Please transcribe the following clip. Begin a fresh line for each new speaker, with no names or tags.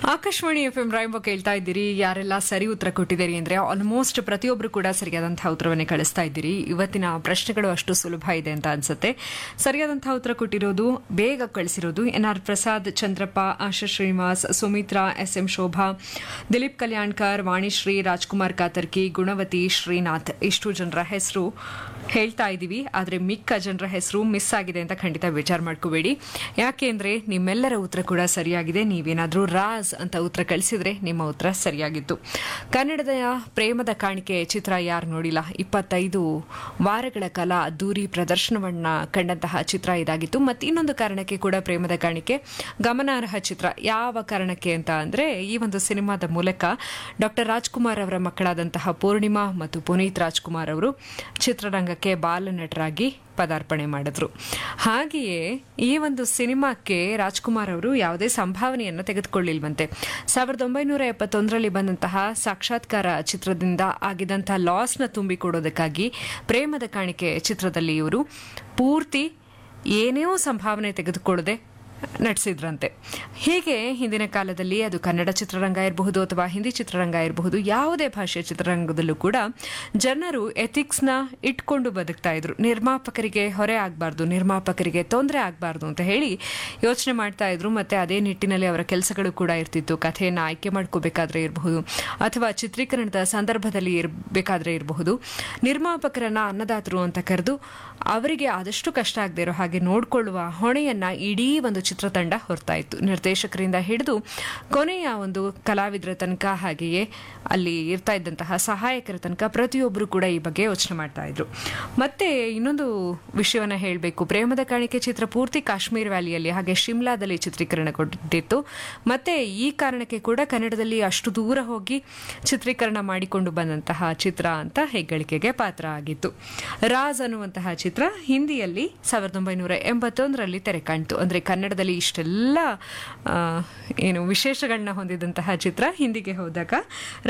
Akashvani F M ರಾಯಂಬ ಕೇಳ್ತಾ ಇದ್ದೀರಿ ಯಾರೆಲ್ಲ ಸರಿ ಉತ್ತರ ಕೊಟ್ಟಿದ್ದೀರಿ ಅಂದ್ರೆ ಆಲ್ಮೋಸ್ಟ್ ಪ್ರತಿಯೊಬ್ಬರು ಕೂಡ ಸರಿಯಾದಂತಹ ಉತ್ತರವನ್ನೇ ಕಳಿಸ್ತಾ ಇದ್ದೀರಿ ಇವತ್ತಿನ ಪ್ರಶ್ನೆಗಳು ಅಷ್ಟು ಸುಲಭ ಇದೆ ಅಂತ ಅನ್ಸುತ್ತೆ ಸರಿಯಾದಂತಹ ಉತ್ತರ ಕೊಟ್ಟಿರೋದು ಬೇಗ ಕಳಿಸಿರೋದು N R Prasad Chandrappa Asha Srinivas Sumitra S M Shobha Dilip Kalyankar Vanishree Rajkumar Katarki Gunavati Srinath ಇಷ್ಟು ಜನರ ಹೆಸರು ಹೇಳ್ತಾ ಇದ್ದೀವಿ ಆದರೆ ಮಿಕ್ಕ ಜನರ ಹೆಸರು ಮಿಸ್ ಆಗಿದೆ ಅಂತ ಖಂಡಿತ ವಿಚಾರ ಮಾಡ್ಕೋಬೇಡಿ ಯಾಕೆಂದ್ರೆ ನಿಮ್ಮೆಲ್ಲರ ಉತ್ತರ ಕೂಡ ಸರಿಯಾಗಿದೆ ನೀವೇನಾದ್ರೂ ರಾಜ್ ಅಂತ ಉತ್ತರ ಕಳಿಸಿದ್ರೆ ನಿಮ್ಮ ಉತ್ತರ ಸರಿಯಾಗಿತ್ತು ಕನ್ನಡದ ಪ್ರೇಮದ ಕಾಣಿಕೆ ಚಿತ್ರ ಯಾರು ನೋಡಿಲ್ಲ ಇಪ್ಪತ್ತೈದು ವಾರಗಳ ಕಾಲ ಅದ್ದೂರಿ ಪ್ರದರ್ಶನವನ್ನ ಕಂಡಂತಹ ಚಿತ್ರ ಇದಾಗಿತ್ತು ಮತ್ತು ಇನ್ನೊಂದು ಕಾರಣಕ್ಕೆ ಕೂಡ ಪ್ರೇಮದ ಕಾಣಿಕೆ ಗಮನಾರ್ಹ ಚಿತ್ರ ಯಾವ ಕಾರಣಕ್ಕೆ ಅಂತ ಅಂದ್ರೆ ಈ ಒಂದು ಸಿನಿಮಾದ ಮೂಲಕ ಡಾಕ್ಟರ್ ರಾಜ್ಕುಮಾರ್ ಅವರ ಮಕ್ಕಳಾದಂತಹ ಪೂರ್ಣಿಮಾ ಮತ್ತು ಪುನೀತ್ ರಾಜ್ಕುಮಾರ್ ಅವರು ಚಿತ್ರರಂಗಕ್ಕೆ ಬಾಲನಟರಾಗಿ ಪದಾರ್ಪಣೆ ಮಾಡಿದ್ರು ಹಾಗೆಯೇ ಈ ಒಂದು ಸಿನಿಮಾಕ್ಕೆ ರಾಜ್ಕುಮಾರ್ ಅವರು ಯಾವುದೇ ಸಂಭಾವನೆಯನ್ನು ತೆಗೆದುಕೊಳ್ಳಿಲ್ವಂತೆ ಸಾವಿರದ ಒಂಬೈನೂರ ಎಪ್ಪತ್ತೊಂದರಲ್ಲಿ ಬಂದಂತಹ ಸಾಕ್ಷಾತ್ಕಾರ ಚಿತ್ರದಿಂದ ಆಗಿದಂತಹ ಲಾಸ್ನ ತುಂಬಿಕೊಡೋದಕ್ಕಾಗಿ ಪ್ರೇಮದ ಕಾಣಿಕೆ ಚಿತ್ರದಲ್ಲಿ ಇವರು ಪೂರ್ತಿ ಏನೇ ಸಂಭಾವನೆ ತೆಗೆದುಕೊಳ್ಳದೆ ನಟಿಸಿದ್ರಂತೆ ಹೀಗೆ ಹಿಂದಿನ ಕಾಲದಲ್ಲಿ ಅದು ಕನ್ನಡ ಚಿತ್ರರಂಗ ಇರಬಹುದು ಅಥವಾ ಹಿಂದಿ ಚಿತ್ರರಂಗ ಇರಬಹುದು ಯಾವುದೇ ಭಾಷೆಯ ಚಿತ್ರರಂಗದಲ್ಲೂ ಕೂಡ ಜನರು ಎಥಿಕ್ಸ್ನ ಇಟ್ಕೊಂಡು ಬದುಕ್ತಾ ಇದ್ರು ನಿರ್ಮಾಪಕರಿಗೆ ಹೊರೆ ಆಗಬಾರ್ದು ನಿರ್ಮಾಪಕರಿಗೆ ತೊಂದರೆ ಆಗಬಾರ್ದು ಅಂತ ಹೇಳಿ ಯೋಚನೆ ಮಾಡ್ತಾ ಇದ್ರು ಮತ್ತೆ ಅದೇ ನಿಟ್ಟಿನಲ್ಲಿ ಅವರ ಕೆಲಸಗಳು ಕೂಡ ಇರ್ತಿತ್ತು ಕಥೆಯನ್ನು ಆಯ್ಕೆ ಮಾಡ್ಕೋಬೇಕಾದ್ರೆ ಇರಬಹುದು ಅಥವಾ ಚಿತ್ರೀಕರಣದ ಸಂದರ್ಭದಲ್ಲಿ ಇರಬೇಕಾದ್ರೆ ಇರಬಹುದು ನಿರ್ಮಾಪಕರನ್ನ ಅನ್ನದಾತರು ಅಂತ ಕರೆದು ಅವರಿಗೆ ಆದಷ್ಟು ಕಷ್ಟ ಆಗದೆ ಇರೋ ಹಾಗೆ ನೋಡಿಕೊಳ್ಳುವ ಹೊಣೆಯನ್ನ ಇಡೀ ಒಂದು ಚಿತ್ರತಂಡ ಹೊರ್ತಾ ಇತ್ತು ನಿರ್ದೇಶಕರಿಂದ ಹಿಡಿದು ಕೊನೆಯ ಒಂದು ಕಲಾವಿದರ ತನಕ ಹಾಗೆಯೇ ಅಲ್ಲಿ ಇರ್ತಾ ಇದ್ದಂತಹ ಸಹಾಯಕರ ತನಕ ಪ್ರತಿಯೊಬ್ಬರು ಕೂಡ ಈ ಬಗ್ಗೆ ಯೋಚನೆ ಮಾಡ್ತಾ ಇದ್ರು ಮತ್ತೆ ಇನ್ನೊಂದು ವಿಷಯವನ್ನ ಹೇಳಬೇಕು ಪ್ರೇಮದ ಕಾಣಿಕೆ ಚಿತ್ರ ಪೂರ್ತಿ ಕಾಶ್ಮೀರ ವ್ಯಾಲಿಯಲ್ಲಿ ಹಾಗೆ ಶಿಮ್ಲಾದಲ್ಲಿ ಚಿತ್ರೀಕರಣಗೊಂಡಿತ್ತು ಮತ್ತೆ ಈ ಕಾರಣಕ್ಕೆ ಕೂಡ ಕನ್ನಡದಲ್ಲಿ ಅಷ್ಟು ದೂರ ಹೋಗಿ ಚಿತ್ರೀಕರಣ ಮಾಡಿಕೊಂಡು ಬಂದಂತಹ ಚಿತ್ರ ಅಂತ ಹೆಗ್ಗಳಿಕೆಗೆ ಪಾತ್ರ ಆಗಿತ್ತು ರಾಜ್ ಅನ್ನುವಂತಹ ಚಿತ್ರ ಹಿಂದಿಯಲ್ಲಿ ಸಾವಿರದ ಒಂಬೈನೂರ ಎಂಬತ್ತೊಂದರಲ್ಲಿ ತೆರೆ ಕಾಣ್ತು ಅಂದ್ರೆ ಕನ್ನಡದಲ್ಲಿ ಇಷ್ಟೆಲ್ಲ ಆ, ಏನು ವಿಶೇಷಗಳನ್ನ ಹೊಂದಿದಂತಹ ಚಿತ್ರ ಹಿಂದಿಗೆ ಹೋದಾಗ